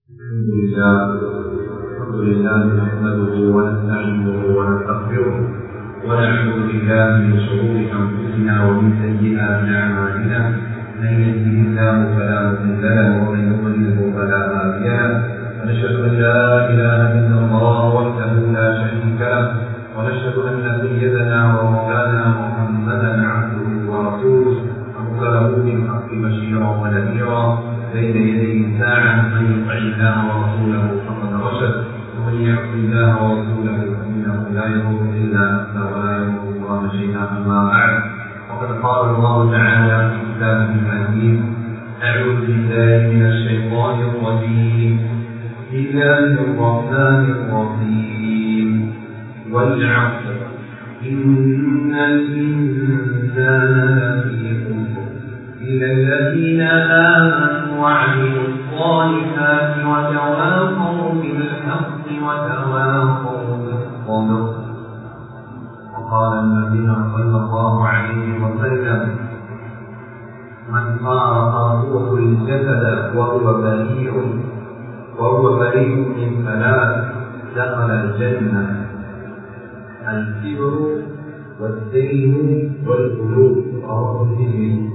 الحمد لله الحمد لله نحمده ونستعينه ونستغفره ونعوذ بالله من شرور انفسنا ومن سيئات اعمالنا من يهده الله فلا مضل له ومن يضلله فلا هادي له ونشهد ان لا اله الا الله وحده لا شريك له ونشهد ان سيدنا ومولانا محمدا عبده ورسوله ارسله بالحق بشيرا ونذيرا بين يدي الساعة من يطع الله ورسوله فقد رشد ومن يعص الله ورسوله فإنه لا يضر إلا نفسه ولا يضر الله شيئا أما بعد وقد قال الله تعالى في كتابه الحكيم أعوذ بالله من الشيطان الرجيم بسم الله الرحمن الرحيم والعصر إن الإنسان لفي خسر إلا الذين آمنوا وعملوا الصالحات وتواصوا بالحق وتواصوا بالصبر وقال النبي صلى الله عليه وسلم من فارق روح الجسد وهو بريء وهو بريء من ثلاث دخل الجنة الكبر والدين والقلوب رواه الترمذي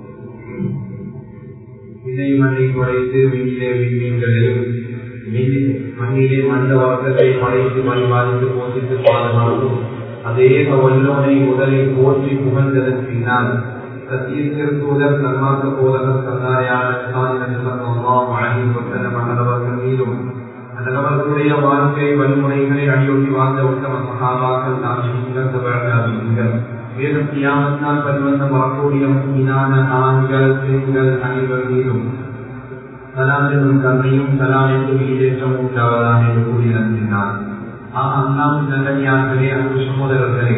இதை மண்ணை குறைத்து விண்ணிலே விண்மீன்களையும் மண்ணிலே மண்ட வர்க்கத்தை படைத்து மணிவாதித்து போஷித்து பாதுகாக்கும் அதே வல்லோனை முதலில் போற்றி புகழ்ந்ததன் பின்னால் சத்தியத்திற்குதர் நன்மார்க்க போதகர் சல்லாரியாளர்கள் மீதும் நல்லவர்களுடைய வாழ்க்கை வன்முறைகளை அடியொட்டி வாழ்ந்த உத்தம மகாபாக்கள் நாம் நீங்கள் மேலும் கியாமத்தினால் பரிவந்தம் வரக்கூடிய மீனான ஆண்கள் பெண்கள் அனைவர் மீதும் சலாம் என்னும் கருணையும் சலாம் என்று ஈடேற்றம் உண்டாவதாக என்று கூறி நம்பினார் அல்லாம் நல்லடியார்களே அன்பு சகோதரர்களே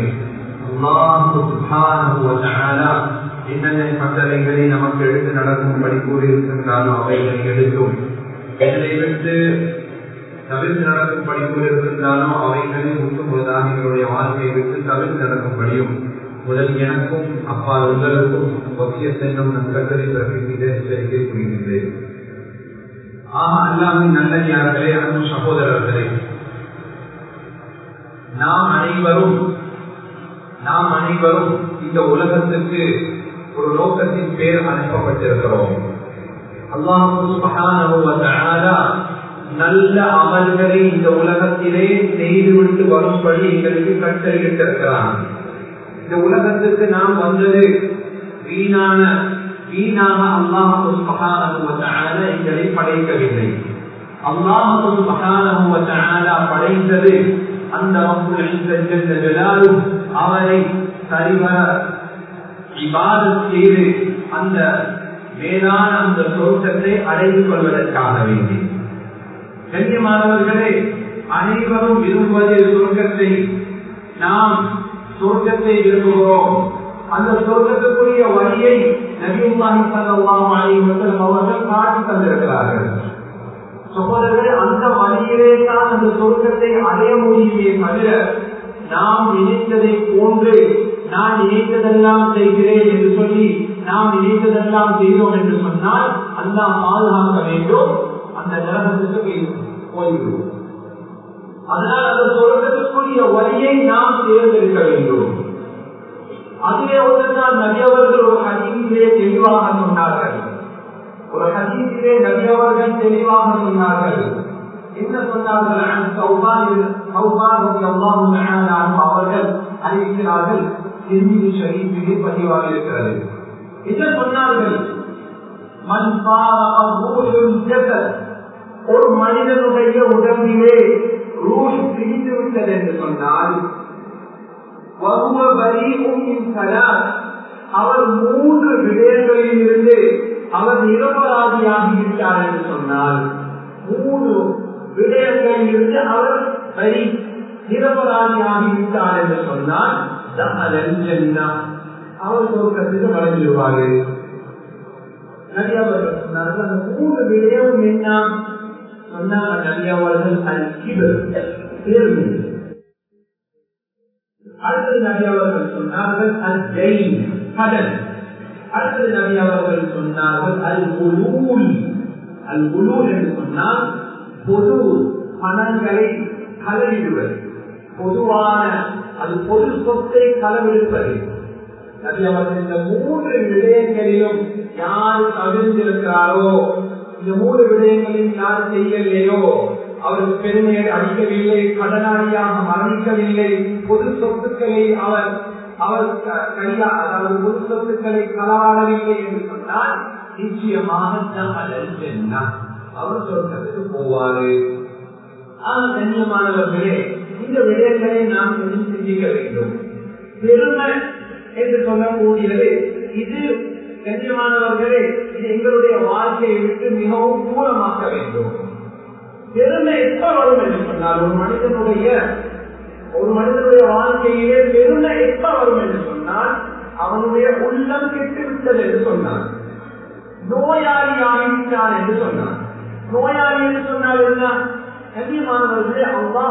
என்னென்ன கட்டளைகளை நமக்கு எடுத்து நடக்கும்படி கூறியிருக்கின்றாரோ அவைகளை எடுத்தும் இதனை விட்டு தவிர்த்து நடக்கும்படி கூறியிருக்கின்றாரோ அவைகளை முற்றுமுழுதாக எங்களுடைய வாழ்க்கையை விட்டு தவிர்த்து நடக்கும்படியும் முதல் எனக்கும் அப்பா உங்களுக்கும் ஒத்திய செல்லும் நண்பர்களை பிறப்பிக்கின்ற எச்சரிக்கை புரிகின்றேன் ஆஹா அல்லாமின் நல்லடியார்களே அன்பு சகோதரர்களே நாம் அனைவரும் நாம் அனைவரும் இந்த உலகத்திற்கு ஒரு நோக்கத்தின் பேர் அனுப்பப்பட்டிருக்கிறோம் அல்லாஹு நல்ல அமல்களை இந்த உலகத்திலே செய்துவிட்டு வரும்படி எங்களுக்கு கட்டளையிட்டிருக்கிறான் இந்த உலகத்துக்கு நாம் வந்தது வீணான வீணாக அல்லாஹு எங்களை படைக்கவில்லை அல்லாஹு படைத்தது அந்த அவரை சரிவர இபாதம் செய்து அந்த மேலான அந்த சொர்க்கத்தை அடைந்து கொள்வதற்காக வேண்டி கண்ணியமானவர்களே அனைவரும் விரும்புவது சொர்க்கத்தை நாம் சொர்க்கத்தை விரும்புகிறோம் அந்த சொர்க்கத்துக்குரிய வழியை நபியுல்லாஹி ஸல்லல்லாஹு அலைஹி வஸல்லம் அவர்கள் காட்டி தந்திருக்கிறார்கள் சகோதரர்களே அந்த வழியிலே தான் அந்த சொர்க்கத்தை அடைய முடியுமே தவிர நாம் நினைத்ததை போன்று நான் நினைத்ததெல்லாம் செய்கிறேன் என்று சொல்லி நாம் நினைத்ததெல்லாம் செய்தோம் என்று சொன்னால் அல்லா பாதுகாக்க வேண்டும் அந்த நரகத்துக்கு போய்விடுவோம் அதனால் அந்த சொர்க்கத்துக்குரிய வழியை நாம் தேர்ந்தெடுக்க வேண்டும் அதிலே ஒன்றுதான் நபியவர்கள் ஒரு ஹதீசிலே தெளிவாக சொன்னார்கள் ஒரு ஹதீசிலே நபியவர்கள் தெளிவாக சொன்னார்கள் என்ன சொன்னார்கள் அவர்கள் அறிவிக்கிறார்கள் திருமிதி ஷரீஃபிலே பதிவாக இருக்கிறது என்ன சொன்னார்கள் மண் ஒரு மனிதனுடைய உடம்பிலே ரூல் பிரிந்து விட்டது என்று சொன்னால் அவர் மூன்று விடயங்களில் இருந்து அவர் நிரபராதியாகி விட்டார் என்று சொன்னால் மூன்று விடயங்களில் இருந்து அவர் சரி நிரபராதியாகி விட்டார் என்று சொன்னால் அவர் சொர்க்கத்துக்கு வழங்கிடுவார்கள் நிறைய அவர்கள் சொன்னார்கள் அந்த மூன்று விடயம் என்ன சொன்னாங்க நபி அவர்கள் அல் கிபர் பெருமை அடுத்தது நபி அவர்கள் சொன்னார்கள் அல் ஜெயின் கடன் அடுத்தது நபி அவர்கள் சொன்னார்கள் அல் உலூல் அல் குழு என்று சொன்னால் பொது பணங்களை களவிடுவது பொதுவான அது பொது சொத்தை களவெடுப்பது அது அவர்கள் இந்த மூன்று விடயங்களிலும் யார் தவிர்த்திருக்கிறாரோ இந்த மூன்று விடயங்களையும் யார் செய்யலையோ அவர் பெருமையை அளிக்கவில்லை கடனாளியாக மரணிக்கவில்லை பொது சொத்துக்களை அவர் அவர் கையா அதாவது பொது சொத்துக்களை களவாடவில்லை என்று சொன்னால் நிச்சயமாக அவர் சொர்க்கத்துக்கு போவாரு ஆனால் கண்ணியமானவர்களே இந்த விடயங்களை நாம் கொஞ்சம் சிந்திக்க வேண்டும் பெருமை என்று சொல்லக்கூடியது இது கண்ணியமானவர்களே இது எங்களுடைய வாழ்க்கையை விட்டு மிகவும் தூரமாக்க வேண்டும் பெருமை எப்ப வரும் என்று சொன்னால் ஒரு மனிதனுடைய ஒரு மனிதனுடைய வாழ்க்கையிலே பெருமை எப்ப வரும் என்று சொன்னால் அவனுடைய உள்ளம் கெட்டு விட்டது என்று சொன்னான் நோயாளி ஆகிவிட்டான் என்று சொன்னான் நோயாளி என்று சொன்னால் என்ன கண்ணியமானவர்களே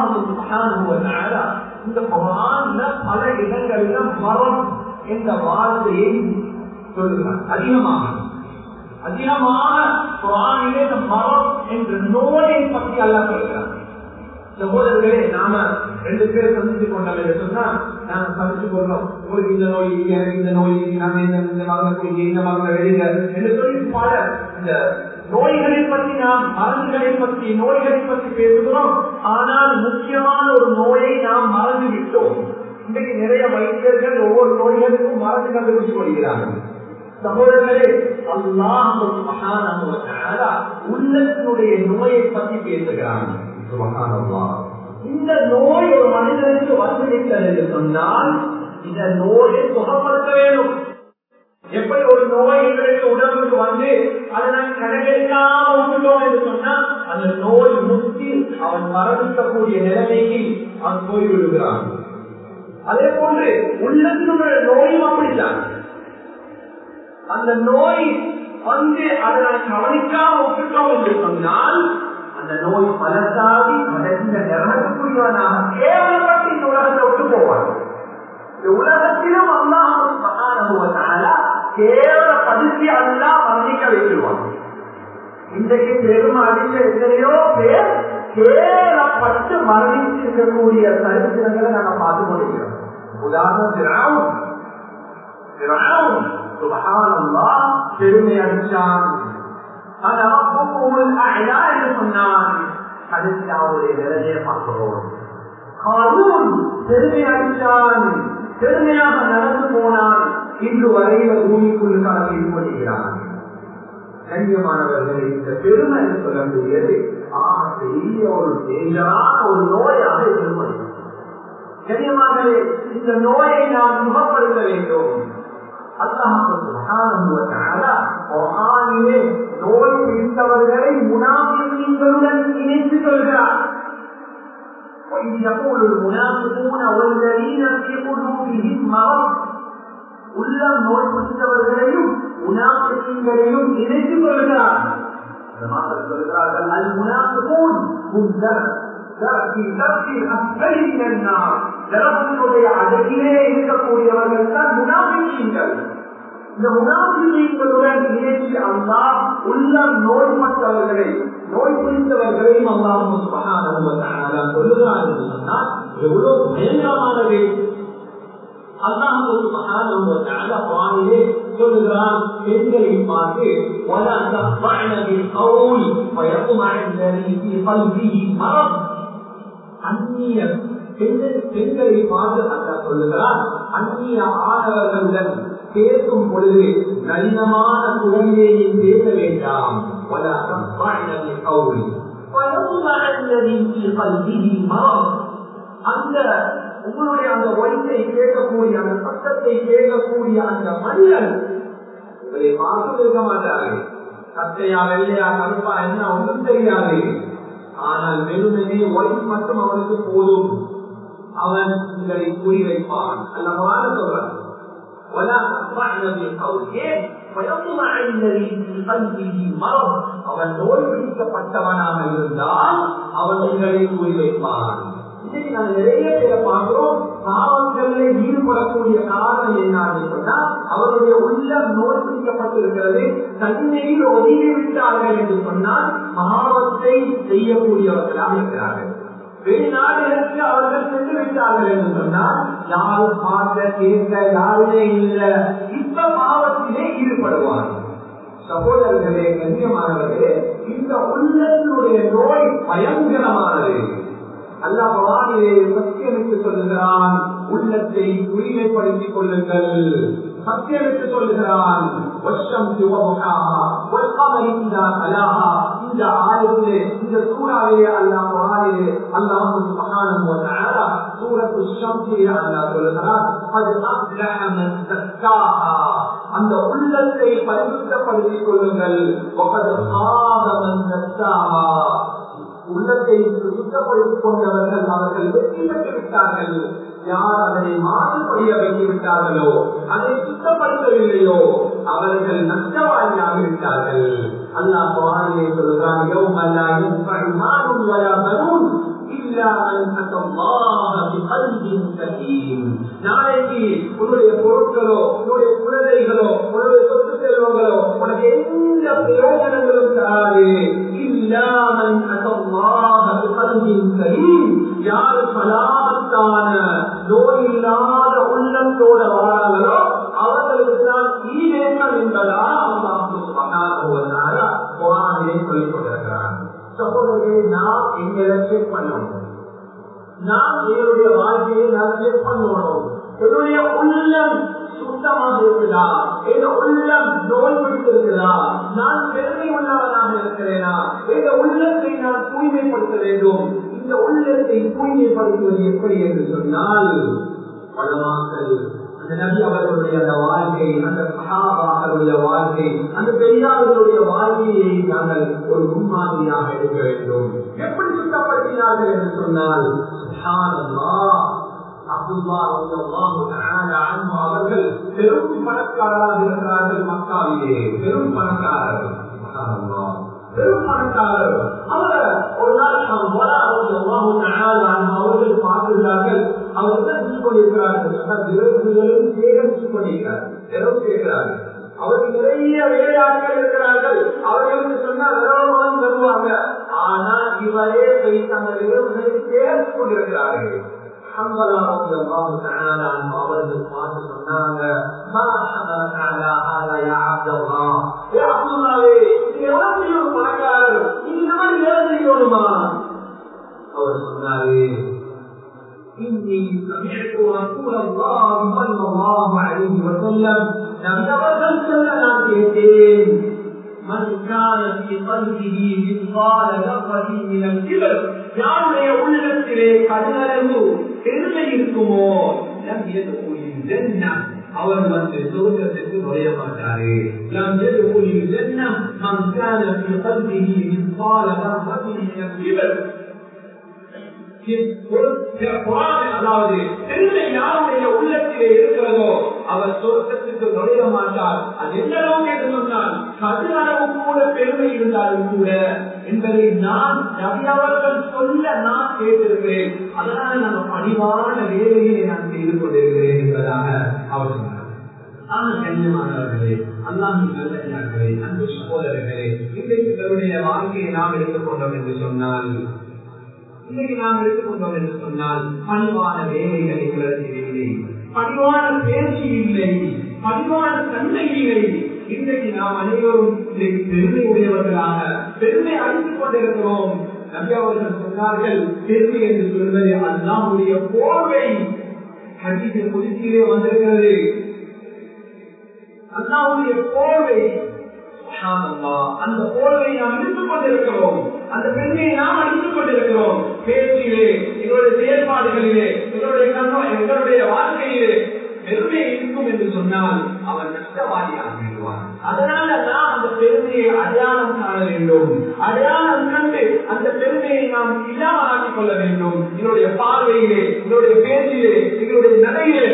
அல்லாஹ் இந்த குரான்ல பல இடங்களில மரம் என்ற வார்த்தையை சொல்லுகிறார் அதிகமாக அதிகமான குரானிலே இந்த மரம் என்ற நோயை பற்றி அல்ல சொல்கிறார் சகோதரர்களே நாம ரெண்டு பேர் சந்தித்துக் கொண்டோம் என்று சொன்னா நாங்க சந்திச்சு கொள்றோம் உங்களுக்கு இந்த நோய் இல்லை எனக்கு இந்த நோய் இல்லை நாங்க இந்த இந்த மருந்து குடிங்க இந்த மருந்து வெளியில என்று சொல்லி பல இந்த நோய்களை பற்றி நாம் மருந்துகளை பற்றி நோய்களை பற்றி பேசுகிறோம் ஆனால் முக்கியமான ஒரு நோயை நாம் மறந்து விட்டோம் இன்றைக்கு நிறைய வைத்தியர்கள் ஒவ்வொரு நோய்களுக்கும் மருந்து கண்டுபிடிச்சு கொள்கிறார்கள் சகோதரர்களே அல்லாஹ் உள்ளத்தினுடைய நோயை பற்றி பேசுகிறாங்க இந்த நோய் ஒரு மனிதனுக்கு வந்துவிட்டது என்று சொன்னால் இந்த நோயை சுகப்படுத்த வேண்டும் எப்படி ஒரு நோய் எங்களுக்கு உடம்புக்கு வந்து அதை நான் கணக்கெடுக்காம விட்டுட்டோம் என்று சொன்னா அந்த நோய் முத்தி அவன் மரணிக்கக்கூடிய நிலைமைக்கு அவன் போய் விடுகிறான் அதே போன்று உள்ளத்தினுடைய நோயும் அப்படித்தான் அந்த நோய் வந்து அதை நான் கவனிக்காம விட்டுட்டோம் என்று சொன்னால் அந்த நோய் பலத்தாகி அடைந்த நிறமக்கூடியவனாக கேவலப்பட்டு இந்த உலகத்தை விட்டு போவான் இந்த உலகத்திலும் அல்லாஹால கேவலப்படுத்தி அல்லா மரணிக்க வைத்துருவான் இன்றைக்கு பெரும் அடித்த எத்தனையோ பேர் கேவலப்பட்டு மரணிச்சிருக்கக்கூடிய சரித்திரங்களை நாங்க பார்த்து கொண்டிருக்கிறோம் உதாரணம் பெருமை அடிச்சான் சொன்னான் கடைசி அவருடைய நிலையை பார்க்கிறோம் பெருமை அடித்தான் பெருமையாக நடந்து போனான் இன்று வரையில பூமிக்குள்ள கலந்து கொள்கிறான் கண்ணியமானவர்கள் இந்த பெருமை என்று சொல்லக்கூடியது ஆக பெரிய ஒரு டேஞ்சரான ஒரு நோயாக எதிர்கொள்கிறது கண்ணியமானவே இந்த நோயை நாம் சுகப்படுத்த வேண்டும் நோய் பிடித்தவர்களை முனாபிகளுடன் இணைத்து சொல்கிறார் يقول المنافقون والذين في قلوبهم مرض உள்ளம் நோய் பிடித்தவர்களையும் முனாபிகளையும் இணைத்து கொள்கிறார் சொல்கிறார்கள் அல் முனாபிகூன் ஜலத்தினுடைய அழகிலே இருக்கக்கூடியவர்கள் தான் முனாபிஷீங்கள் இந்த முனாபிஷீங்களுடன் இணைச்சி அல்லா உள்ளம் நோய்பட்டவர்களை நோய் பிடித்தவர்களையும் அல்லாஹ் சொல்லுகிறார் என்று சொன்னால் எவ்வளவு பயங்கரமானது சொல்லுகிறான் பெண்களை பார்த்து ولا تخضعن بالقول فيطمع الذي في قلبه مرض அந்நிய பெண்களை பார்த்து அல்லா சொல்லுகிறான் அந்நிய ஆடவர்களுடன் பேசும் பொழுது கடினமான குரலிலே பேச வேண்டாம் ولا تخضعن بالقول فيطمع الذي في قلبه مرض அந்த உங்களுடைய அந்த ஒய்த்தை கேட்கக்கூடிய அந்த சத்தத்தை கேட்கக்கூடிய அந்த மனிதன் உங்களை பார்த்து இருக்க மாட்டாரு சத்தையா வெள்ளையா கருப்பா என்ன ஒன்றும் தெரியாது ஆனால் வெறுமனே ஒய் மட்டும் அவனுக்கு போதும் அவன் உங்களை கூறி வைப்பான் அல்லவான சொல்றான் அவன் நோய் பிடிக்கப்பட்டவனாக இருந்தால் அவன் உங்களை கூறி வைப்பான் இன்னைக்கு நாங்க நிறைய பேரை பார்க்கிறோம் பாவங்களில் ஈடுபடக்கூடிய காரணம் என்னன்னு சொன்னா அவருடைய உள்ளம் நோய் பிடிக்கப்பட்டிருக்கிறது தன்மையில் ஒதுங்கி விட்டார்கள் என்று சொன்னால் பாவத்தை செய்யக்கூடியவர்களாக இருக்கிறார்கள் வெளிநாடுகளுக்கு அவர்கள் சென்று விட்டார்கள் என்று சொன்னால் யாரும் பார்க்க கேட்க யாருமே இல்லை இப்ப பாவத்திலே ஈடுபடுவார்கள் சகோதரர்களே கண்ணியமானவர்களே இந்த உள்ளத்தினுடைய நோய் பயங்கரமானது அல்லாஹ் குரானிலே சத்தியனுக்கு சொல்லுகிறான் உள்ளத்தை தூய்மைப்படுத்திக் கொள்ளுங்கள் சத்தியனுக்கு சொல்லுகிறான் வருஷம் இந்த ஆயத்திலே இந்த சூறாவிலே அல்லாஹ் குரானிலே அல்லாஹ் சுப்ஹானஹு வ தஆலா சூரத்து ஷம்ஸிலே அல்லாஹ் சொல்லுகிறான் அது அஃலஹ மன் தக்காஹா அந்த உள்ளத்தை பரிசுத்தப்படுத்திக் கொள்ளுங்கள் وقد خاب من دساها உள்ளத்தை சுத்தப்படுத்திக் கொண்டவர்கள் அவர்கள் வெற்றி பெற்று விட்டார்கள் யார் அதனை மாற்றுப்படிய வைத்து விட்டார்களோ அதை சுத்தப்படுத்தவில்லையோ அவர்கள் நஷ்டவாதியாக விட்டார்கள் அல்லாஹ் குரானிலே சொல்கிறான் யௌம லா யன்ஃபஉ மாலுன் வலா பனூன் இல்லா மன் அத்தல்லாஹ பிகல்பின் சலீம் நாளைக்கு உன்னுடைய பொருட்களோ உன்னுடைய குழந்தைகளோ உன்னுடைய சொத்து செல்வங்களோ உனக்கு எந்த பிரயோஜனங்களும் தராது இல்லா மன் அத்தல்லாஹ பிகல்பின் சலீம் யார் சலாமத்தான நோய் இல்லாத உள்ளத்தோட வாழாங்களோ அவர்களுக்கு தான் ஈடேற்றம் என்பதா குரானிலே சொல்லிக் கொண்டிருக்கிறார் சகோதரர்களே நாம் எங்களை செக் பண்ணணும் நாம் எங்களுடைய வாழ்க்கையை நாம் செக் பண்ணணும் என்னுடைய உள்ளம் சுத்தமாக இருக்குதா என் உள்ளம் நோய் பிடித்திருக்கிறதா நான் பெருமை உள்ளவனாக இருக்கிறேனா எந்த உள்ளத்தை நான் தூய்மைப்படுத்த வேண்டும் இந்த உள்ளத்தை தூய்மைப்படுத்துவது எப்படி என்று சொன்னால் பலமாக்கள் அந்த நபி அவர்களுடைய அந்த வாழ்க்கை அந்த சகாபாக்களுடைய வாழ்க்கை அந்த பெரியார்களுடைய வாழ்க்கையை நாங்கள் ஒரு முன்மாதிரியாக எடுக்க வேண்டும் எப்படி சுத்தப்படுத்தினார்கள் என்று சொன்னால் அவர்கள் பெரும் பணக்காரராக இருக்கிறார்கள் மக்காவிலே பெரும் பணக்காரர்கள் பெரும் பணக்காரர் அவர் ஒரு நாள் அவர்கள் பார்க்கிறார்கள் அவர் என்ன செஞ்சு கொண்டிருக்கிறார்கள் விரைவுகளையும் சேகரித்துக் கொண்டிருக்கிறார் செலவு செய்கிறார்கள் அவருக்கு நிறைய வேலையாட்கள் இருக்கிறார்கள் அவர்களுக்கு சொன்னா விரவமாக தருவாங்க ஆனா இவரே போய் தங்கள் விரைவுகளை சேகரித்துக் கொண்டிருக்கிறார்கள் அவர்கள் பார்த்து சொன்னாங்க பணக்காரர் இந்த மாதிரி வேலை செய்யணுமா அவர் சொன்னாரு إني سمعت رسول الله صلى الله عليه وسلم لم يغفل لنا كيتين من كان في قلبه مثقال ذرة من الكبر யாருடைய உள்ளத்திலே கடலளவு பெருமை இருக்குமோ நம் எதுவும் ஜென்னம் அவர் வந்து சொர்க்கத்துக்கு நுழைய மாட்டாரு நம் எதுவும் ஜென்னம் மன் கான في قلبه مثقال ذرة من الكبر அதாவது பெருமை யாருடைய உள்ளத்திலே இருக்கிறதோ அவர் சொர்க்கத்துக்கு நுழைய மாட்டார் அது எந்த அளவுக்கு என்று சொன்னால் கதிர் அளவு கூட பெருமை இருந்தாலும் கூட என்பதை நான் நபியவர்கள் சொல்ல நான் கேட்டிருக்கிறேன் அதனால நான் பணிவான வேலையை நான் செய்து கொண்டிருக்கிறேன் என்பதாக அவர் சொன்னார் கண்ணியமானவர்களே அல்லாஹின் நல்லே அன்பு சகோதரர்களே இன்றைக்கு தன்னுடைய வாழ்க்கையை நாம் எடுத்துக்கொண்டோம் என்று சொன்னால் இன்னைக்கு நாம் எடுத்துக்கொண்டோம் என்று சொன்னால் பணிவான வேலைகள் எங்களுக்கு இல்லை பணிவான பேச்சு இல்லை பணிவான தன்மை இல்லை இன்றைக்கு நாம் அனைவரும் பெருமை உடையவர்களாக பெருமை அழித்துக் கொண்டிருக்கிறோம் நபி அவர்கள் சொன்னார்கள் பெருமை என்று சொல்வது அல்லாமுடைய போர்வை ஹதீஸின் புதுச்சியிலே வந்திருக்கிறது அல்லாவுடைய போர்வை அந்த போர்வை நாம் இழுத்துக் கொண்டிருக்கிறோம் அந்த பெண்மையை நாம் அழித்துக் கொண்டிருக்கிறோம் பேச்சிலே எங்களுடைய செயல்பாடுகளிலே எங்களுடைய கண்ணோ எங்களுடைய வாழ்க்கையிலே பெருமை இருக்கும் என்று சொன்னால் அவர் நஷ்டவாதியாக விடுவார் அதனால நாம் அந்த பெருமையை அடையாளம் காண வேண்டும் அடையாளம் கண்டு அந்த பெருமையை நாம் இல்லாமல் ஆக்கிக் கொள்ள வேண்டும் எங்களுடைய பார்வையிலே எங்களுடைய பேச்சிலே எங்களுடைய நடையிலே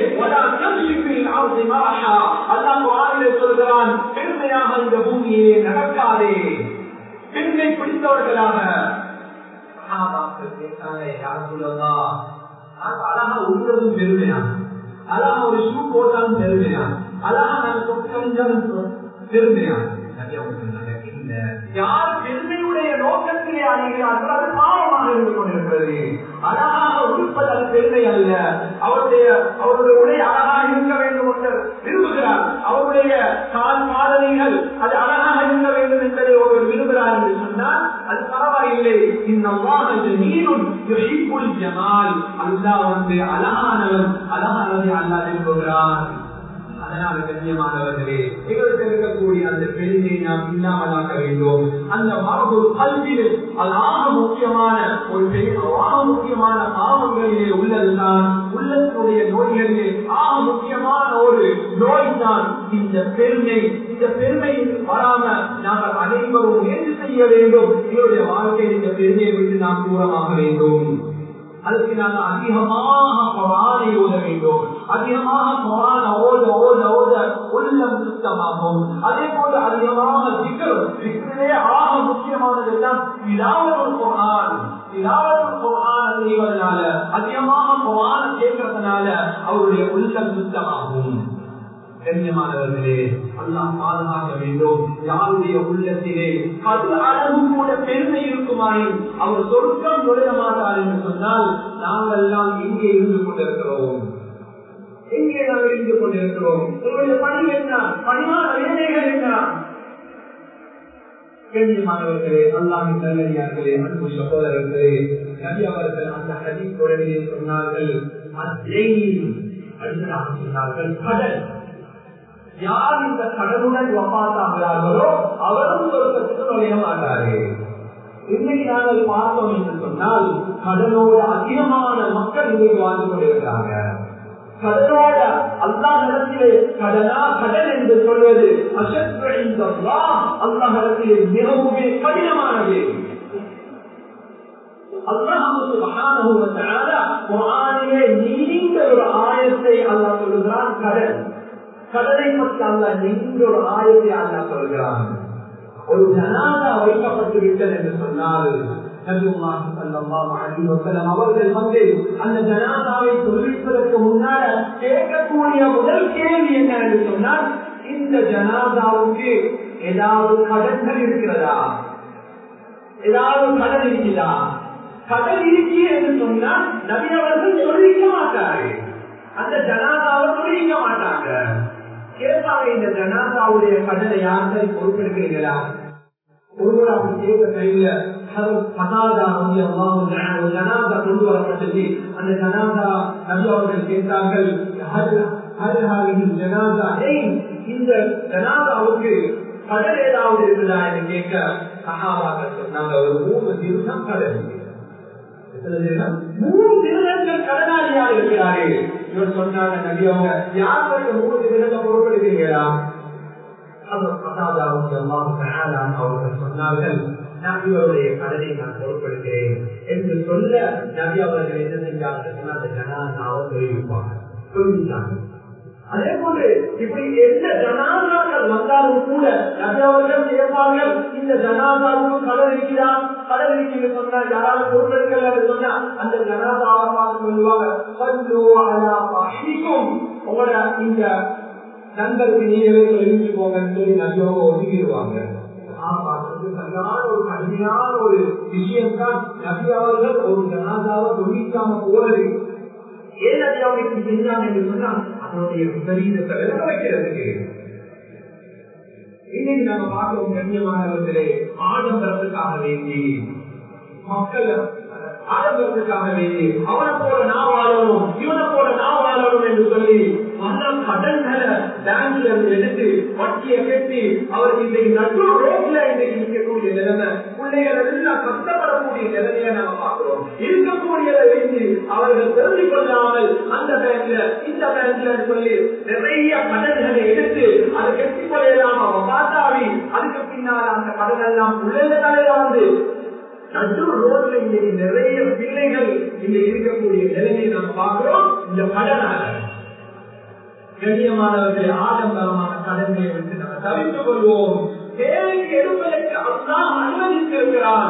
அல்லாஹ் சொல்கிறான் பெருமையாக இந்த பூமியிலே நடக்காதே பெருமை பிடித்தவர்களாக சகாபாக்கள் கேட்டாங்க யார் சொல்லவா நாங்க அழகா உடுறதும் பெருமையா அழகா ஒரு ஷூ போட்டாலும் பெருமையா அழகா நாங்க தொட்டு கழிஞ்சாலும் பெருமையா நிறைய சொன்னாங்க இல்ல யார் பெருமையுடைய நோக்கத்திலே அணுகிறார்கள் அது பாவமாக இருந்து கொண்டிருக்கிறது அழகாக உடுப்பது அது பெருமை அல்ல அவருடைய அவருடைய உடை அழகாக இருக்க வேண்டும் என்று விரும்புகிறார் அவருடைய கால் பாதனைகள் அது அழகாக இருக்க வேண்டும் என்பதை ஒருவர் விரும்புகிறார் என்று சொன்னால் அது பரவாயில்லை இன்னமாக நீரும் ஜமால் அல்லாஹ் வந்து அழகானவன் அழகானதை அல்லாஹ் விரும்புகிறான் அதனால கண்ணியமானவர்களே எங்களுக்கு இருக்கக்கூடிய அந்த பெருமையை நாம் இல்லாமலாக்க வேண்டும் அந்த மரபு கல்வியில் அது ஆக முக்கியமான ஒரு பெரிய ஆக முக்கியமான பாவங்களிலே உள்ளதுதான் உள்ளத்துடைய நோய்களிலே ஆக முக்கியமான ஒரு நோய் தான் இந்த பெருமை இந்த பெருமை வராம நாங்கள் அனைவரும் முயற்சி செய்ய வேண்டும் எங்களுடைய வாழ்க்கையில் இந்த பெருமையை விட்டு நாம் தூரமாக வேண்டும் அதுக்கு நாங்கள் அதிகமாக குரானை ஓத வேண்டும் அதிகமாக குரான ஓத ஓத ஓத உள்ளம் சுத்தமாகும் அதே போல அதிகமாக சிக்கல் சிக்கலே ஆக முக்கியமானது எல்லாம் இலாவல் குரான் இலாவல் குரான் செய்வதனால அதிகமாக குரான கேட்கறதுனால அவருடைய உள்ளம் சுத்தமாகும் கண்ணியமானவர்களே அல்லாம் பாதுகாக்க வேண்டும் யாருடைய உள்ளத்திலே அது அளவு கூட பெருமை இருக்குமாயின் அவர் சொர்க்கம் நுழைய மாட்டார் என்று சொன்னால் நாங்கள் எல்லாம் எங்கே இருந்து கொண்டிருக்கிறோம் எங்கே நாங்கள் இருந்து கொண்டிருக்கிறோம் உங்களுடைய பணி என்ன பணியான வேலைகள் என்ன கண்ணியமானவர்களே அல்லாஹின் நல்லடியார்களே அன்பு சகோதரர்களே நபி அவர்கள் அந்த ஹதீஸ் குரலிலே சொன்னார்கள் அடுத்ததாக சொன்னார்கள் கடல் யார் இந்த கடலுடன் வப்பாத்தாகிறார்களோ அவரும் சொர்க்கத்துக்கு நுழைய மாட்டாரு இன்னைக்கு நாங்கள் பார்த்தோம் என்று சொன்னால் கடலோட அதிகமான மக்கள் இன்றைக்கு வாழ்ந்து கொண்டிருக்கிறாங்க கடலோட அல்லா நிலத்திலே கடலா கடல் என்று சொல்வது அல்லா நிலத்திலே மிகவுமே கடினமானது அல்லாஹே நீண்ட ஒரு ஆயத்தை அல்லா சொல்லுகிறான் கடல் கடலை பற்றி அல்ல நீண்ட ஒரு ஆயத்தை அல்லா சொல்கிறான் ஒரு ஜனாதா வைக்கப்பட்டு விட்டது என்று சொன்னால் அவர்கள் வந்து அந்த ஜனாதாவை தொழில்ப்பதற்கு முன்னால கேட்கக்கூடிய முதல் கேள்வி என்ன என்று சொன்னால் இந்த ஜனாதாவுக்கு ஏதாவது கடன்கள் இருக்கிறதா ஏதாவது கடன் இருக்கிறதா கடன் இருக்கி என்று சொன்னால் நபி அவர்கள் சொல்லிக்க மாட்டாரு அந்த ஜனாதாவை சொல்லிக்க மாட்டாங்க கேட்பாங்க இந்த ஜனாதாவுடைய கடனை யார்களை பொறுப்பெடுக்கிறீங்களா ஒருவர் அவங்க கேட்க கையில ஜனாதா கொண்டு வரப்பட்டது அந்த ஜனாதா நபி அவர்கள் கேட்டார்கள் ஜனாதா இந்த ஜனாதாவுக்கு கடல் ஏதாவது இருக்குதா என்று கேட்க சகாபாக்கள் சொன்னாங்க ஒரு மூணு தினம் கடல் மூணு தினங்கள் கடனாளியாக இருக்கிறார்கள் இவர் சொன்னாங்க நபி அவங்க யாருக்கு மூணு தினத்தை பொறுப்பெடுக்கிறீங்களா அவர்கள் சொன்னார்கள் நான் இவருடைய கடனை நான் பொறுப்பெடுக்கிறேன் என்று சொல்ல நபி அவர்கள் என்ன செஞ்சார்கள் அந்த ஜனாதாவை தெரிவிப்பாங்க சொல்லிட்டாங்க அதே போன்று இப்படி எந்த ஜனாதாக்கள் வந்தாலும் கூட நபி அவர்கள் கேட்பார்கள் இந்த ஜனாதாவுக்கு கடல் இருக்கிறா கடல் இருக்கிறது சொன்னா யாராவது பொருட்கள் சொன்னா அந்த ஜனாதாவை பார்த்து சொல்லுவாங்க உங்களோட இந்த நண்பருக்கு நீங்களே தெரிவிச்சு போங்கன்னு சொல்லி நபியோக ஒதுக்கிடுவாங்க சரியான ஒரு கடுமையான ஒரு விஷயம் தான் நபி அவர்கள் ஒரு ஜனாதாவை தொழிற்காம போறது ஏன் நபி அவர்களுக்கு செஞ்சாங்க என்று சொன்னா அதனுடைய விபரீதத்தை விளக்க வைக்கிறதுக்கு இன்னைக்கு நம்ம பார்க்கிறோம் கண்ணியமானவர்களே ஆடம்பரத்துக்காக வேண்டி மக்கள் ஆடம்பரத்துக்காக வேண்டி அவனை போல நான் வாழணும் இவனை போல நான் வாழணும் என்று சொல்லி பல கடன்களை பேங்க்ல இருந்து எடுத்து வட்டியை கட்டி அவருக்கு இன்றைக்கு நடு ரோட்ல இன்றைக்கு இருக்கக்கூடிய நிலைமை பிள்ளைகள் எல்லாம் கஷ்டப்படக்கூடிய நிலைமையை நாம பார்க்கிறோம் இருக்கக்கூடியதை வைத்து அவர்கள் தெரிந்து கொள்ளாமல் அந்த பேங்க்ல இந்த பேங்க்ல சொல்லி நிறைய கடன்களை எடுத்து அதை கட்டி கொள்ளையலாம பார்த்தாவி அதுக்கு பின்னால் அந்த கடன் எல்லாம் உள்ளே தலையில வந்து நடு ரோட்ல இன்னைக்கு நிறைய பிள்ளைகள் இன்னைக்கு இருக்கக்கூடிய நிலைமையை நாம் பார்க்கிறோம் இந்த கடனால கண்ணியமானவர்களை ஆடம்பரமான கடன்களை விட்டு நம்ம தவிர்த்துக் கொள்வோம் தேவைக்கு எடுப்பதற்கு அல்லாஹ் அனுமதித்திருக்கிறான்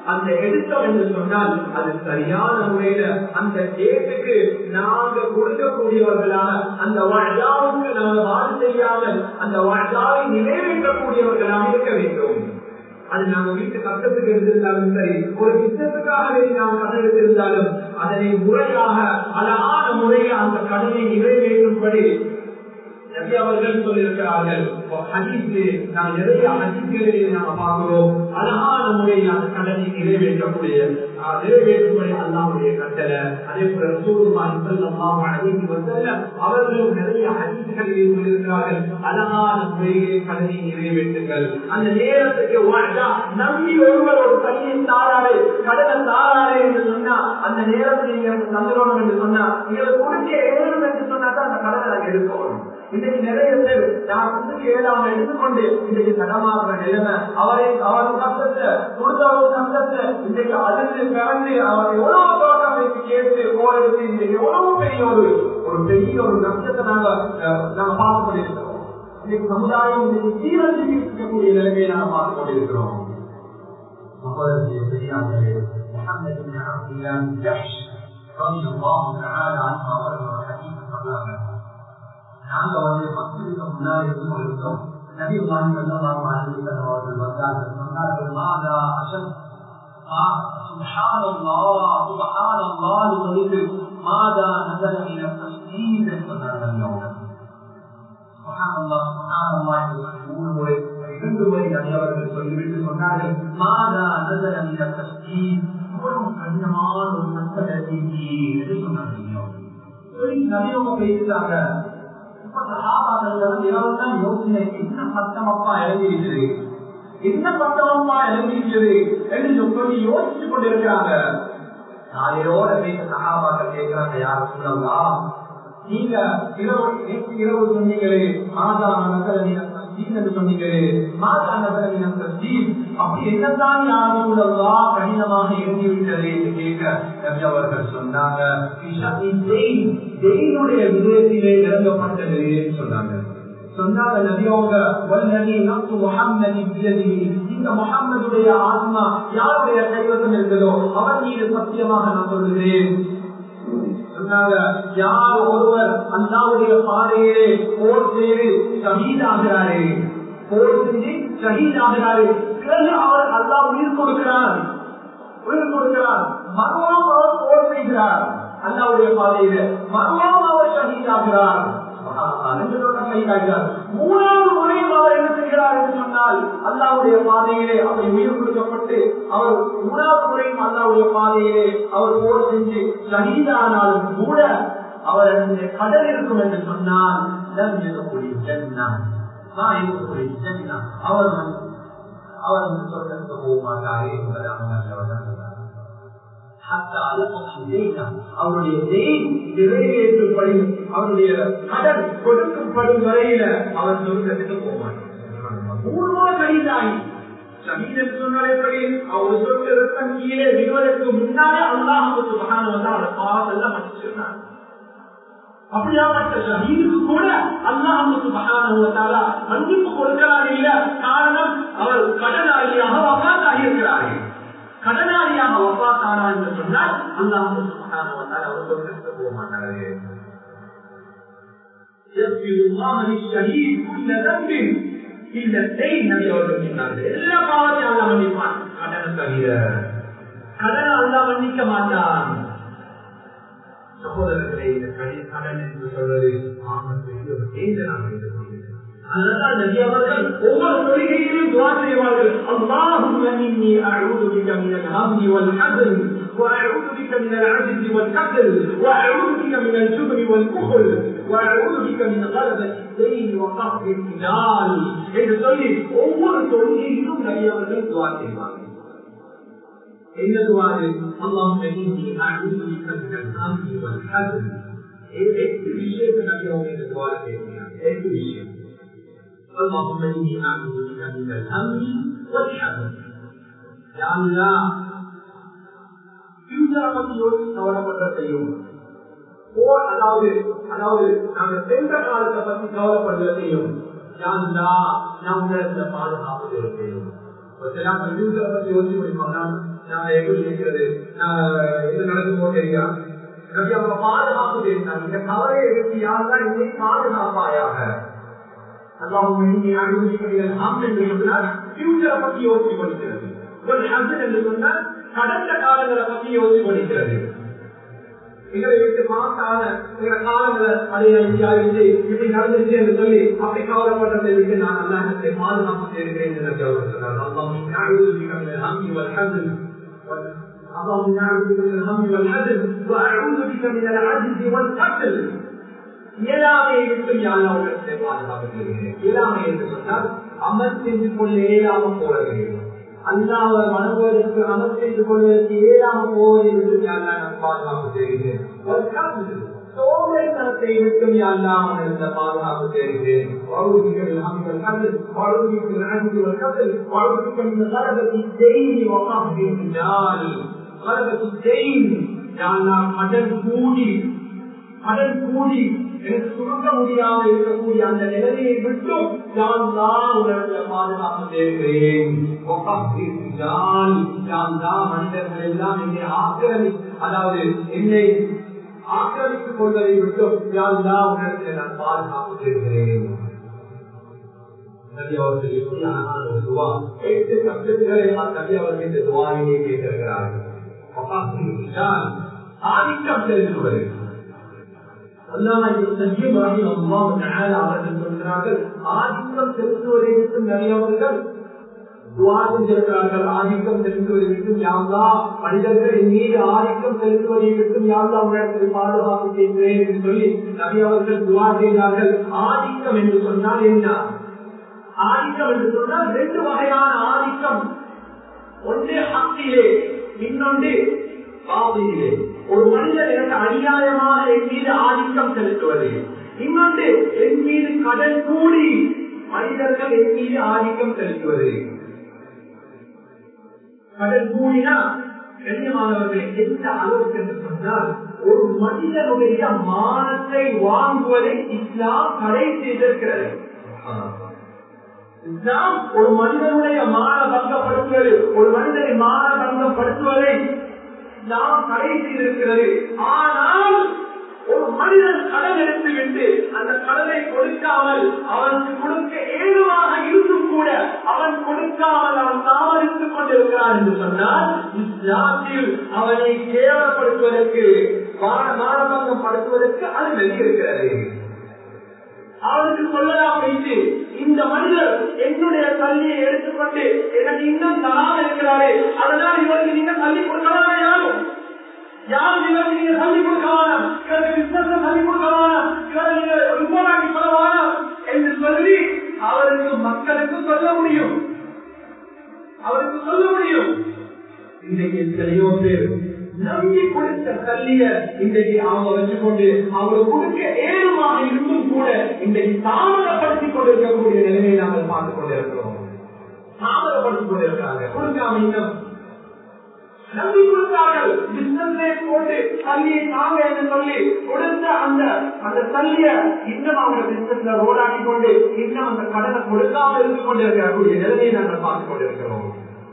அந்த எடுத்தோம் என்று சொன்னால் அது சரியான முறையில அந்த டேட்டுக்கு நாங்க கொடுக்கக்கூடியவர்களாக அந்த வாழ்நாவுக்கு நாங்க வாழ் செய்யாமல் அந்த வாழ்நாவை நிறைவேற்றக்கூடியவர்களாக இருக்க வேண்டும் அது நாங்க வீட்டு கஷ்டத்துக்கு எடுத்திருந்தாலும் சரி ஒரு பிசினஸுக்காக நாம் கடன் எடுத்திருந்தாலும் அதனை முறையாக அழகான முறையில் அந்த கடனை நிறைவேற்றும்படி நபி அவர்கள் சொல்லியிருக்கிறார்கள் ஹதீஸு நாம் நிறைய ஹதீஸ்களை நாம பார்க்கிறோம் அழகான முறையில் அந்த கடனை நிறைவேற்றக்கூடிய நிறைவேற்றும்படி அல்லாவுடைய கட்டளை அதே போல ரசூலுல்லாஹி ஸல்லல்லாஹு அலைஹி வஸல்லம் அவர்களும் நிறைய ஹதீஸ்களிலே சொல்லியிருக்கிறார்கள் அழகான முறையிலே கடனை நிறைவேற்றுங்கள் அந்த நேரத்துக்கு வாழ்ந்தா நம்பி ஒருவர் ஒரு கையை தாராளே கடனை தாராளே என்று சொன்னா அந்த நேரத்தில் நீங்க தந்துடணும் என்று சொன்னா நீங்க கொடுக்க ஏழும் என்று சொன்னா தான் அந்த கடனை நாங்கள் எடுக்கணும் இன்னைக்கு நிறைய பேர் நான் வந்து ஏழாம எடுத்துக்கொண்டு இன்னைக்கு தடமாறுற நிலைமை அவரை அவர் கஷ்டத்தை கொடுத்தவர் கஷ்டத்தை இன்னைக்கு அழுது பிறந்து அவர் எவ்வளவு தோட்டம் வைத்து கேட்டு போறது இன்னைக்கு எவ்வளவு பெரிய ஒரு ஒரு பெரிய ஒரு கஷ்டத்தை நாங்க நாங்க பார்த்து கொண்டிருக்கிறோம் இன்னைக்கு சமுதாயம் இன்னைக்கு சீரழிவு இருக்கக்கூடிய நிலைமையை நாங்க பார்த்து கொண்டிருக்கிறோம் பெரியார்களே முகமது بن عبد الله بن جحش رضي الله تعالى عنه அவர்கள் ஒரு ஹதீஸ் சொன்னாங்க நாங்க வந்து மக்களுக்கு முன்னாடி இருந்து கொண்டிருந்தோம் நபி வாங்கி வந்தலாம் அவர்கள் வந்தார்கள் சொன்னார்கள் மாதா அசன் سبحان الله سبحان الله சொல்லிட்டு மாதா நகர من التسليم சொன்னார்கள் سبحان الله سبحان الله என்று சொல்லி மூணு முறை இரண்டு முறை நபி அவர்கள் சொல்லிவிட்டு சொன்னார்கள் மாதா நகர من التسليم இவ்வளவு கடினமான ஒரு சட்டத்தை என்று சொன்னார்கள் நபி அவங்க பேசுறாங்க என்ன பட்டமப்பா இறங்கிருக்கிறது என்ன பட்டமப்பா இறங்கிருக்கிறது என்று சொல்லி யோசிச்சு கொண்டிருக்கிறாங்க நாளையோட பேச சகாபாக்கள் கேட்கிறாங்க யார் சொல்லலாம் நீங்க இரவு நேற்று இரவு சொன்னீங்களே மாதா நகர என்று சொன்னீங்களே மாதா நகர அப்படி என்னதான் யாரும் சொல்லலாம் கடினமாக இறங்கிவிட்டது என்று கேட்க நபி அவர்கள் சொன்னாங்க தெய்வனுடைய விதயத்திலே இறங்கப்பட்டது சொன்னாங்க சொன்னாங்க நபியோங்க வல்லதி நப்து முஹம்மதி பியதி இந்த முஹம்மதுடைய ஆத்மா யாருடைய கைவசம் இருந்ததோ அவர் மீது சத்தியமாக நான் சொல்லுகிறேன் சொன்னாங்க யார் ஒருவர் அல்லாவுடைய பாதையிலே போர் செய்து ஷஹீதாகிறாரே போர் செஞ்சு ஷஹீதாகிறாரே பிறகு அவர் அல்லா உயிர் கொடுக்கிறார் உயிர் கொடுக்கிறார் மறுவாம் அவர் போர் செய்கிறார் அல்லாவுடைய பாதையில மறுவாம் அவர் ஷஹீதாகிறார் மூணாவது முறையும் அவர் என்ன செய்கிறார் என்று சொன்னால் அல்லாவுடைய பாதையிலே அவர் உயிர் கொடுக்கப்பட்டு அவர் மூணாவது முறையும் அல்லாவுடைய பாதையிலே அவர் போர் செஞ்சு ஷஹீதானாலும் கூட அவர் கடல் இருக்கும் என்று சொன்னால் இருக்கக்கூடிய ஜன்னா நான் இருக்கக்கூடிய ஜன்னா அவர் அவர் வந்து சொல்றதுக்கு போக மாட்டாரே என்பதை அவங்க அவருடைய நிறைவேற்றப்படும் அவருடைய கடன் கொடுக்கப்படும் வரையில அவர் சொல்றதுக்கு போவார் கைதாகி சமீதம் சொன்னபடி அவர் சொட்டு ரத்தம் கீழே விடுவதற்கு முன்னாலே அல்லாஹ் சுபகான வந்து அவரை பாவெல்லாம் மன்னிச்சிருந்தார் அப்படியாப்பட்ட ஷஹீதுக்கு கூட அல்லாஹ் சுபகான மன்னிப்பு கொடுக்கலாம் இல்ல காரணம் அவர் கடனாளியாக வக்காத்தாகி இருக்கிறார்கள் கடனாளியாக வப்பாத்தானா என்று சொன்னால் அல்லாஹ் சுபகான அவர் சொல்லிட்டு போக மாட்டாரு يغفر الله للشهيد كل ذنب إلا الدين நபி அவர்கள் சொன்னார்கள் எல்லா பாவத்தையும் அல்லா மன்னிப்பான் கடனை தவிர கடனை அல்லா மன்னிக்க மாட்டான் சகோதரர்களே இந்த கடன் கடன் என்று சொல்வது அதனால் நபி அவர்கள் ஒவ்வொரு தொழுகையிலும் துவா செய்வார்கள் அல்லாஹும் இன்னி அஊது பிக மினல் ஹம்தி வல் ஹஸன் وأعوذ بك من العجز والكسل وأعوذ بك من الجبن والبخل وأعوذ بك من غلبة الدين وقهر الرجال என்று சொல்லி ஒவ்வொரு தொழுகையிலும் நபி அவர்கள் துவா செய்வார்கள் என்ன துவாரு اللهم إني أعوذ بك من الهم والحزن எட்டு விஷயத்தை நபி அவங்க இந்த துவா செய்வாங்க எட்டு விஷயம் اللهم إني أعوذ بك من الهم والحزن يا الله ஃபியூச்சரை பத்தி யோசிச்சு கவலைப்படுற செய்யும் போர் அதாவது அதாவது நாங்க சென்ற காலத்தை பத்தி கவலைப்படுற செய்யும் யாருந்தா நான் உணர்ந்த பாதுகாப்பு செய்யும் ஃபியூச்சரை பத்தி யோசிச்சு முடிப்பாங்க நான் எப்படி இருக்கிறது நான் இது நடக்குமோ தெரியா நபி அவங்க பாதுகாப்பு தெரிந்தார் இந்த கவலை எடுத்து யாரெல்லாம் என்னை பாதுகாப்பாயாக அல்லாஹ் இனி அனுமதிக்கிறீர்கள் ஆம் என்று சொன்னால் ஃபியூச்சரை பத்தி யோசிச்சு கொண்டிருக்கிறது ஒரு ஹசன் என்று சொன்னால் கடந்த காலங்களை பத்தி யோசிச்சு கொண்டிருக்கிறது எங்களை விட்டு மாற்றான எங்களை காலங்களை அதை அழிச்சாயிச்சு இப்படி நடந்துச்சு என்று சொல்லி அப்படி கவலைப்பட்டதை விட்டு நான் அல்லாஹத்தை பாதுகாப்பு செய்கிறேன் என்று நபி அவர்கள் சொன்னார் அல்லாஹ் அம்பி والحزن اللهم نعوذ بك من الهم والحزن واعوذ بك من العجز والكسل இயலாமையை விட்டு யாழ்லாவுடத்தை பாதுகாப்பு செய்கிறேன் இயலாமை என்று சொன்னால் அமல் செஞ்சு கொள்ள இயலாம போறது அல்லாவ மனவதற்கு அமல் செய்து கொள்வதற்கு இயலாம போவதை விட்டு யாழ்லா நான் பாதுகாப்பு செய்கிறேன் சோதனைத்தனத்தை விட்டும் யாழ்லாம் இருந்த பாதுகாப்பு செய்கிறேன் வாழ்வுகள் அமைகள் கண்டு வாழ்வுகள் அன்புகள் கண்டு வாழ்வுகள் இந்த கலகத்தை செய்தி வகாமல் கலகத்தை செய்தி யாழ்லாம் கடன் கூடி கடன் கூடி எனக்கு சுருக்க முடியாமல் இருக்கக்கூடிய அந்த நிலையை விட்டும் நான் தான் உணர்ந்த பாதுகாப்பு தேடுகிறேன் மனிதர்கள் எல்லாம் என்னை ஆக்கிரமி அதாவது என்னை ஆக்கிரமித்துக் கொள்வதை விட்டும் நான் தான் உணர்ந்த நான் பாதுகாப்பு தேடுகிறேன் நபி அவர்கள் எப்படி அழகான ஒரு துவா எட்டு சப்தங்களை நபி அவர்கள் இந்த துவாயினை கேட்டிருக்கிறார்கள் ஆதிக்கம் தெரிந்து ஆதிக்கம் செலுத்துவதை விட்டும் நிறையவர்கள் செலுத்திருக்கிறார்கள் ஆதிக்கம் செலுத்துவதை விட்டும் யாழ்லா மனிதர்கள் என் மீது ஆதிக்கம் செலுத்துவதை விட்டும் யாழ்லா உலகத்தில் பாதுகாப்பு செய்கிறேன் என்று சொல்லி நபி அவர்கள் துவா செய்தார்கள் ஆதிக்கம் என்று சொன்னால் என்ன ஆதிக்கம் என்று சொன்னால் ரெண்டு வகையான ஆதிக்கம் ஒன்று ஹக்கிலே இன்னொன்று பாதையிலே ஒரு மனிதர் எனக்கு அநியாயமாக என் மீது ஆதிக்கம் செலுத்துவது இன்னொன்று என் மீது கடன் கூடி மனிதர்கள் என் மீது ஆதிக்கம் செலுத்துவது கடன் கூடினா கண்ணியமானவர்களை எந்த அளவுக்கு என்று சொன்னால் ஒரு மனிதனுடைய மானத்தை வாங்குவதை இஸ்லாம் தடை செய்திருக்கிறது இஸ்லாம் ஒரு மனிதனுடைய மான பங்கப்படுத்துவது ஒரு மனிதனை மான பங்கப்படுத்துவதை நாம் தடை செய்திருக்கிறது ஆனால் ஒரு மனிதன் கடன் எடுத்து விட்டு அந்த கடனை கொடுக்காமல் அவனுக்கு கொடுக்க ஏதுவாக இருந்தும் கூட அவன் கொடுக்காமல் அவன் தாமதித்துக் கொண்டிருக்கிறான் என்று சொன்னால் இஸ்லாத்தில் அவனை கேவலப்படுத்துவதற்கு மானபங்கம் படுத்துவதற்கு அனுமதி இருக்கிறது அவனுக்கு சொல்லலாம் வைத்து இந்த மனிதர் என்னுடைய கல்வியை எடுத்துக்கொண்டு எனக்கு இன்னும் தராமல் இருக்கிறாரே அதனால் இவருக்கு நீங்க கல்வி கொடுக்கலாம் யாரும் யாரும் இவருக்கு நீங்க கல்வி கொடுக்க வேணாம் இவருக்கு பிசினஸ் கல்வி கொடுக்க வேணாம் இவரை நீங்க ரிப்போர்ட் சொல்ல வேணாம் என்று சொல்லி அவருக்கு மக்களுக்கு சொல்ல முடியும் அவருக்கு சொல்ல முடியும் இன்னைக்கு எத்தனையோ பேர் நம்பி கொடுத்த கல்விய இன்றைக்கு அவங்க வச்சுக்கொண்டு அவங்க கொடுக்க ஏழுமாக இருந்தும் கூட இன்றைக்கு தாமதப்படுத்திக் கொண்டிருக்கக்கூடிய நிலையை நாங்கள் பார்த்துக் கொண்டிருக்கிறோம் தாமதப்படுத்திக் கொண்டிருக்கிறாங்க கொடுக்காம இன்னும் நம்பி கொடுத்தார்கள் பிசினஸ்லே போட்டு தள்ளியை தாங்க என்று சொல்லி கொடுத்த அந்த அந்த தள்ளிய இன்னும் அவங்க பிசினஸ்ல ரோடாக்கி கொண்டு இன்னும் அந்த கடனை கொடுக்காம இருந்து கொண்டிருக்கக்கூடிய நிலையை நாங்கள் பார்த்துக் கொண்டிருக்கிறோம்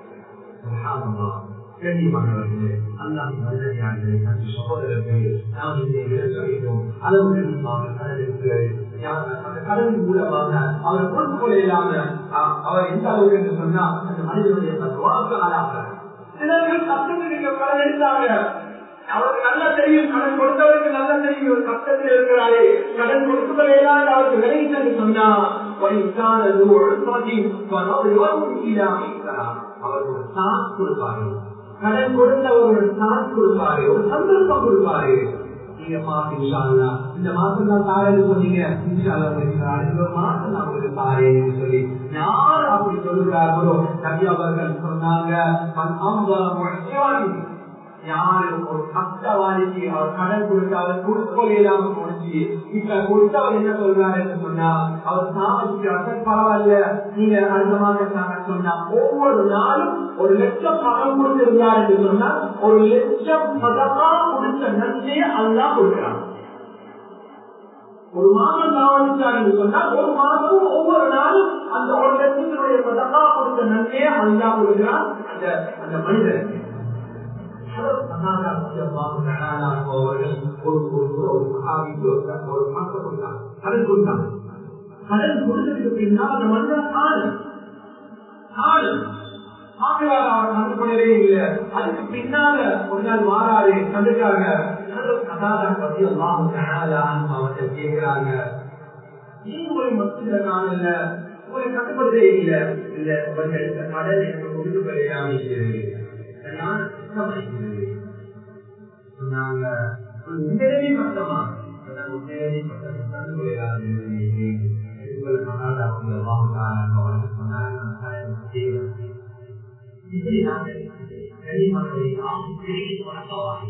கண்ணியமானவர்களே அல்லாஹ் மனிதனியார்களே நன்றி சகோதரர்களே நாம் இந்த இடங்களிலும் அளவு கண்ணியமாக கடல் இருக்கிறது அந்த கடலின் மூலமாக அவர் பொறுப்புகளை இல்லாம அவர் எந்த அளவுக்கு என்று சொன்னா அந்த மனிதனுடைய தத்துவாக்கு ஆளாக சிலர்கள் கஷ்டத்துக்கு கடன் எடுத்தாங்க அவருக்கு நல்லா தெரியும் கடன் கொடுத்தவருக்கு நல்லா தெரியும் ஒரு கஷ்டத்தில் இருக்கிறாரே கடன் கொடுக்கவே இல்லாத அவருக்கு விளைவிச்சு என்று சொன்னா அவர் ஒரு சான்ஸ் கொடுப்பாரு கடன் கொடுத்தவர் ஒரு சான்ஸ் கொடுப்பாரு ஒரு சந்தர்ப்பம் கொடுப்பாரு நீங்க பாத்தீங்களா இந்த மாசம் தான் தாரன்னு சொன்னீங்க அடுத்த ஒரு மாசம் நான் உங்களுக்கு தாரேன்னு சொல்லி யார் அப்படி சொல்லுகிறார்களோ நபி அவர்கள் சொன்னாங்க யாரு ஒரு கஷ்டவாதிக்கு அவர் கடன் கொடுத்து அவர் கொடுக்கொள்ள இல்லாம முடிச்சு இப்ப கொடுத்தவர் என்ன சொல்றாரு என்று சொன்னா அவர் சாமதிக்கிறார் பரவாயில்ல நீங்க அடுத்த மாதம் சொன்னா ஒவ்வொரு நாளும் ஒரு லட்சம் பணம் கொடுத்திருந்தார் என்று சொன்னா ஒரு லட்சம் பதமா கொடுத்த நன்மையை அல்லா கொடுக்கிறான் ஒரு மாதம் தாவடிச்சார் என்று சொன்னால் ஒரு மாதமும் ஒவ்வொரு நாளும் அந்த ஒரு லட்சத்தினுடைய பதமா கொடுத்த நன்மையை அல்லா கொடுக்கிறான் அந்த அந்த மனிதனுக்கு அவர்கள் ஒரு ஒரு ஒரு மகாவிக்கு ஒரு மக்கள் கொடுத்தாங்க கடன் கொடுத்தாங்க கடன் கொடுத்ததுக்கு பின்னால் அந்த மன்னர் ஆள் ஆள் ஆசிரியர் அவர் கண்டுகொள்ளவே இல்லை அதுக்கு பின்னால ஒரு நாள் மாறாரு கண்டுக்காங்க கதாதான் பத்தி எல்லாம் அவர்கிட்ட கேட்கிறாங்க நீங்க ஒரு மத்தியில காணல உங்களை கட்டுப்படுத்தே இல்லை இல்ல இவங்க எடுத்த கடல் எனக்கு முடிவு பெறையாம இருக்கிறது சரியான சுத்தம் இருக்கிறது சொன்னாங்க உண்மையிலே மட்டமா உண்மையிலே மட்டம் கண்டு போயிடாது உங்கள் மகால் அவங்க வாங்க சொன்னாங்க இப்படி நாங்கள் கனிமக்களை நாம் திரும்பி வணக்கவாங்க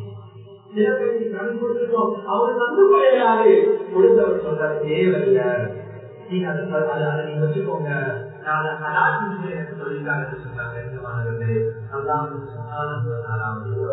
அவர் தந்து கொள்ளையாது கொடுத்தவர் சொல்றாரு தேவையில்ல நீங்க அதை அதை அதை நீங்க வச்சுக்கோங்க நான் கலாச்சி எனக்கு சொல்லிட்டாங்க சொன்னாங்க ரெண்டு மாணவர்களே நல்லா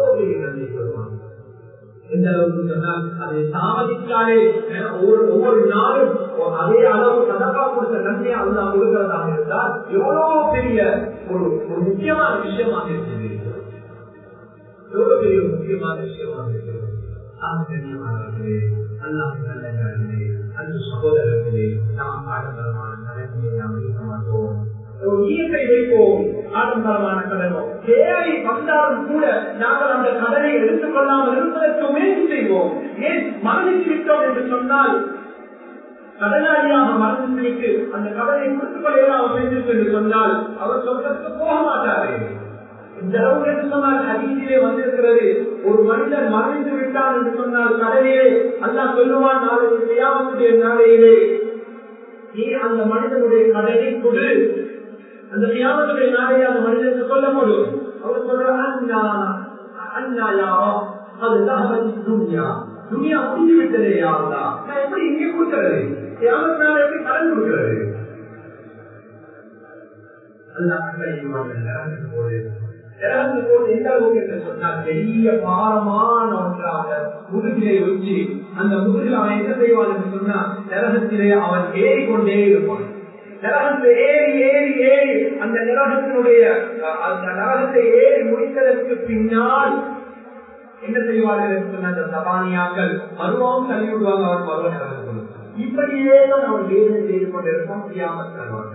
எந்த அளவுக்கு சொன்னால் அதை தாமதித்தாலே ஒவ்வொரு ஒவ்வொரு நாளும் அதே அளவு சதக்கா கொடுத்த நன்மையை அல்லா கொடுக்கிறதாக இருந்தால் எவ்வளவு பெரிய ஒரு ஒரு முக்கியமான விஷயமாக இருக்கிறது எவ்வளவு பெரிய ஒரு முக்கியமான விஷயமாக இருக்கிறது ஆசிரியமானவர்களே அல்லாஹ் நல்லவர்களே அன்பு சகோதரர்களே நாம் ஆடம்பரமான கடமையை நாம் இருக்க மாட்டோம் இயற்கை வைப்போம் ஆடம்பரமான கடனோ தேவை வந்தாலும் கூட நாங்கள் அந்த கடனை எடுத்துக் கொள்ளாமல் இருப்பதற்கு முயற்சி செய்வோம் ஏன் மரணித்து விட்டோம் என்று சொன்னால் கடனாளியாக மரணித்து விட்டு அந்த கடனை கொடுத்துக் கொள்ளையெல்லாம் செய்திருக்கு என்று சொன்னால் அவர் சொல்றதுக்கு போக மாட்டாரே இந்த அளவுக்கு என்று சொன்னால் அதிகிலே வந்திருக்கிறது ஒரு மனிதன் மறைந்து விட்டான் என்று சொன்னால் கடலிலே அல்லா சொல்லுவான் நாளைக்கு செய்யாமக்கூடிய நாளையிலே நீ அந்த மனிதனுடைய கடனை கொடு அந்த கியாமத்துடைய நாளையே அந்த மனிதனுக்கு சொல்லப்படும் அவர் சொல்ற அண்ணா அண்ணா யாரோ அது தகவல் துன்யா துனியா முடிஞ்சு விட்டதே யாருதா நான் எப்படி இங்கே கொடுக்கிறது கியாமத்து நாளை எப்படி கடன் கொடுக்கிறது பெரிய பாரமான ஒன்றாக முதுகிலே வச்சு அந்த முதுகில் அவன் என்ன செய்வான் என்று சொன்னா நரகத்திலே அவன் ஏறிக்கொண்டே இருப்பான் நரகத்தில் ஏறி ஏறி ஏறி அந்த நரகத்தினுடைய அந்த நரகத்தை ஏறி முடித்ததற்கு பின்னால் என்ன செய்வார்கள் என்று சொன்ன அந்த சபானியாக்கள் மருவம் தள்ளி விடுவாங்க அவர் மருவ நரகத்தில் இப்படியே தான் அவன் வேதனை செய்து கொண்டிருப்பான் முடியாமல் தருவார்கள்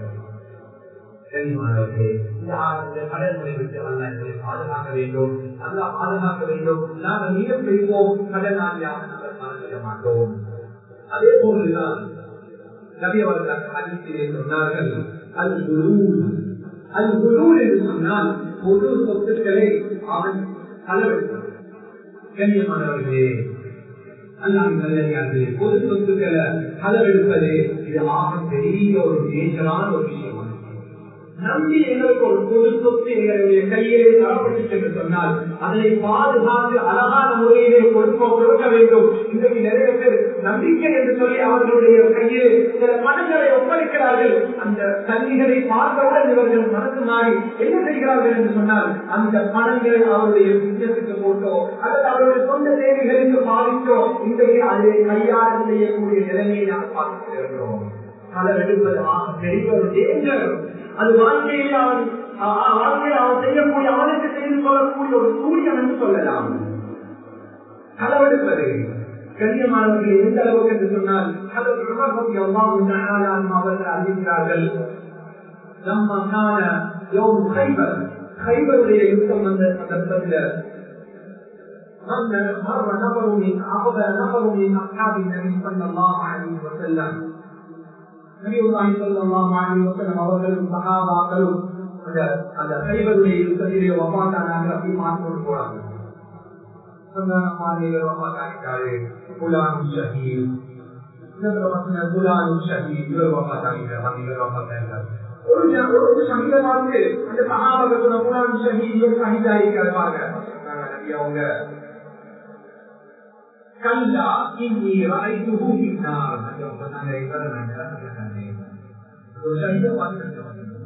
கடன்களை விட்டு அல்ல எங்களை பாதுகாக்க வேண்டும் அல்லா பாதுகாக்க வேண்டும் நாங்கள் நீளம் செய்வோம் கடனாளியாக நாங்கள் மறந்துவிட மாட்டோம் அதே போன்றுதான் நபி அவர்கள் அதிர்ச்சியிலே சொன்னார்கள் அல் குரூல் அல் குரூல் என்று சொன்னால் பொது சொத்துக்களை அவன் அளவெடுத்தான் கண்ணியமானவர்களே அல்லாஹ் நல்லே பொது சொத்துக்களை அளவெடுப்பது இது ஆக பெரிய ஒரு மேஜரான ஒரு விஷயம் நம்பி எங்களுக்கு ஒரு பொது சொத்து எங்களுடைய கையிலே தரப்பட்டு என்று சொன்னால் அதனை பாதுகாத்து அழகான முறையிலே கொடுக்க கொடுக்க வேண்டும் இன்றைக்கு நிறைய பேர் நம்பிக்கை என்று சொல்லி அவர்களுடைய கையில் சில பணங்களை ஒப்படைக்கிறார்கள் அந்த கல்விகளை பார்த்தவுடன் இவர்கள் மனசு மாறி என்ன செய்கிறார்கள் என்று சொன்னால் அந்த பணங்களை அவருடைய பிசினஸுக்கு போட்டோ அல்லது அவருடைய சொந்த தேவைகளுக்கு பாதித்தோ இன்றைக்கு அதை கையாள செய்யக்கூடிய நிலைமையை நாம் பார்த்து வருகிறோம் களம் எடுப்பது பெரிய ஒரு டேஞ்சர் அது வாழ்க்கையில் அவன் வாழ்க்கையில் அவன் செய்யக்கூடிய அவனுக்கு செய்து கொள்ளக்கூடிய ஒரு சூரியன் என்று சொல்லலாம் களவெடுப்பது கண்ணியமானவர்கள் எந்த அளவுக்கு என்று சொன்னால் அவர்கள் அறிவிக்கிறார்கள் لما كان يوم خيبر خيبருடைய யுத்தம் வந்த சந்தர்ப்பத்தில் مر نفر من أخذ نفر من أصحاب النبي صلى الله عليه وسلم நபியுல்லாஹி ஸல்லல்லாஹு அலைஹி வஸல்லம் அவர்களும் சஹாபாக்களும் அந்த அந்த கைவருடைய யுத்தத்திலே வஃபாத்தானாங்க அப்படி மாற்றி போறாங்க சொன்னாங்க மாநிலர் வஃபாத்தானிட்டாரு புலானு ஷஹீத் இன்னொரு பசங்க புலானு ஷஹீத் இவர் வஃபாத்தானிட்டார் இவர் வஃபாத்தானிட்டார் ஒரு ஒரு சங்கமாக்கு அந்த சஹாபாக்கள் சொன்ன புலானு ஷஹீத் இவர் ஷஹீதாயிருக்காரு பாருங்க நபி அவங்க கல்லா இன்னி ராய்த்துஹு ஃபின்னார் அந்த சொன்னாங்க இவரை நான் ஒரு ஷஹீத பார்த்துட்டு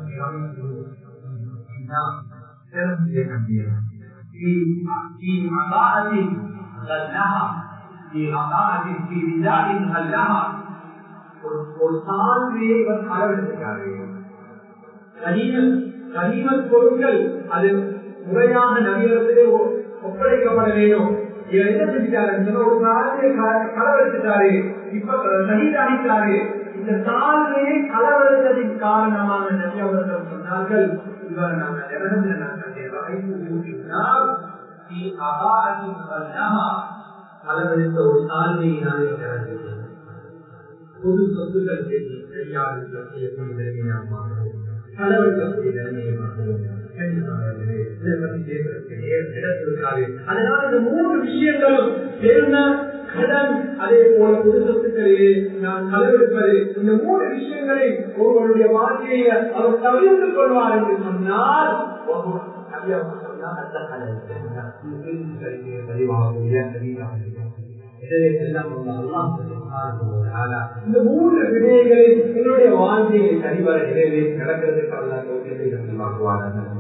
في في عطاءة غلها في عطاءة في رداء غلها ஒரு சால்வையை இவர் அளவெடுக்கிறாரு கனிமத் பொருட்கள் அது முறையாக நவீனத்திலே ஒப்படைக்கப்பட வேண்டும் இவர் என்ன செஞ்சுட்டாருன்னு சொன்னா ஒரு நாளைக்கு களவெடுத்துட்டாரு இப்ப சகிதானித்தாரு இந்த தாழ்மையை களவெடுத்ததின் காரணமாக நபி அவர்கள் சொன்னார்கள் இவர் நாங்கள் இறந்து நாங்கள் வாய்ப்பு ஊட்டினால் களவெடுத்த ஒரு தாழ்மையை நான் இறந்து பொது சொத்துக்கள் பேசி கையாளு களவெடுக்கக்கூடிய நிலைமையை அதனால இந்த மூன்று விஷயங்களும் என்ன கடன் அதே போல பொது சொத்துக்களிலே நான் களவெடுப்பது இந்த மூன்று விஷயங்களை ஒருவருடைய வாழ்க்கையை அவர் தவிர்த்து கொள்வார் என்று சொன்னால் இந்த மூன்று விடயங்களை என்னுடைய வாழ்க்கையை சரிவர நிறைவேற்றி நடக்கிறதுக்கு அல்ல வாக்குவார்கள்